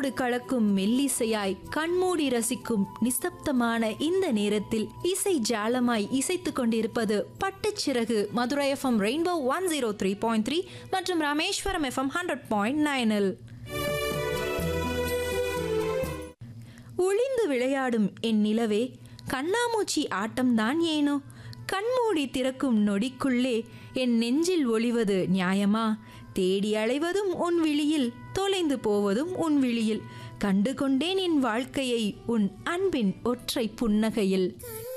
காற்றோடு கலக்கும் மெல்லிசையாய் கண்மூடி ரசிக்கும் நிசப்தமான இந்த நேரத்தில் இசை ஜாலமாய் இசைத்துக் கொண்டிருப்பது பட்டுச்சிறகு Madurai FM rainbow one zero three point three மற்றும் ராமேஸ்வரம் எஃப்எம் ஹண்ட்ரட் பாயிண்ட் நைனில் ஒளிந்து விளையாடும் என் நிலவே கண்ணாமூச்சி ஆட்டம்தான் ஏனோ கண்மூடி திறக்கும் நொடிக்குள்ளே என் நெஞ்சில் ஒளிவது நியாயமா தேடி அலைவதும் உன் விழியில் தொலைந்து போவதும் உன் விழியில் கண்டு கொண்டேன் என் வாழ்க்கையை உன் அன்பின் ஒற்றை புன்னகையில்